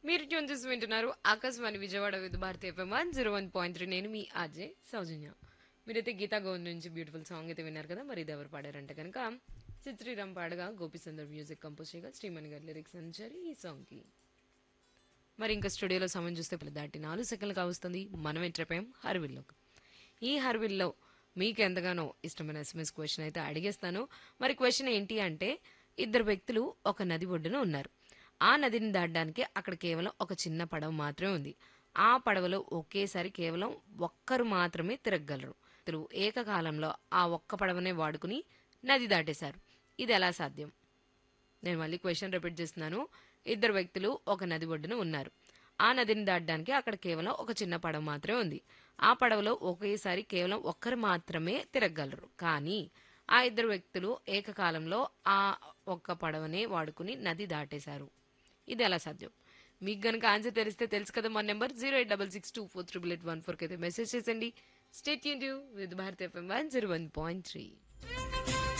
మీరు ట్యూన్ చేసి వింటున్నారు Akashvani Vijayawada Vividh Bharati FM one zero one point three నేను మీ ఆజే సౌజన్య మీరైతే గీతా గోవింద్ నుంచి బ్యూటిఫుల్ సాంగ్ అయితే విన్నారు కదా మరి ఇది ఎవరు పాడారంటే కనుక చిత్రీరామ్ పాడగా గోపిచందర్ మ్యూజిక్ కంపోజ్ చేయగా శ్రీమణి గారి లిరిక్స్ అంచారు ఈ సాంగ్కి మరి ఇంకా స్టూడియోలో సమయం చూస్తే ఇప్పుడు దాటి నాలుగు సెకండ్లు కావస్తుంది మనం ఎంటర్పోయాం హర్విల్లో ఈ హర్విల్లో మీకు ఎంతగానో ఇష్టమైన ఎస్ఎంఎస్ క్వశ్చన్ అయితే అడిగేస్తాను మరి క్వశ్చన్ ఏంటి అంటే ఇద్దరు వ్యక్తులు ఒక నది ఒడ్డున ఉన్నారు ఆ నదిని దాటడానికి అక్కడ కేవలం ఒక చిన్న పడవ మాత్రమే ఉంది ఆ పడవలో ఒకేసారి కేవలం ఒక్కరు మాత్రమే తిరగగలరు ఇద్దరు ఏకకాలంలో ఆ ఒక్క పడవనే వాడుకుని నది దాటేశారు ఇది ఎలా సాధ్యం నేను మళ్ళీ క్వశ్చన్ రిపీట్ చేస్తున్నాను ఇద్దరు వ్యక్తులు ఒక నది ఒడ్డున ఉన్నారు ఆ నదిని దాటడానికి అక్కడ కేవలం ఒక చిన్న పడవ మాత్రమే ఉంది ఆ పడవలో ఒకేసారి కేవలం ఒక్కరు మాత్రమే తిరగగలరు కానీ ఆ ఇద్దరు వ్యక్తులు ఏకకాలంలో ఆ ఒక్క పడవనే వాడుకుని నది దాటేశారు ఇది ఎలా సాధ్యం మీకు గనుక ఆన్సర్ తెలిస్తే తెలుసు కదా మా number zero eight double six two four triple eight one ఫోర్కి అయితే మెసేజ్ చేసండి స్టేట్ యూన్ Vividh Bharat FM one zero one point three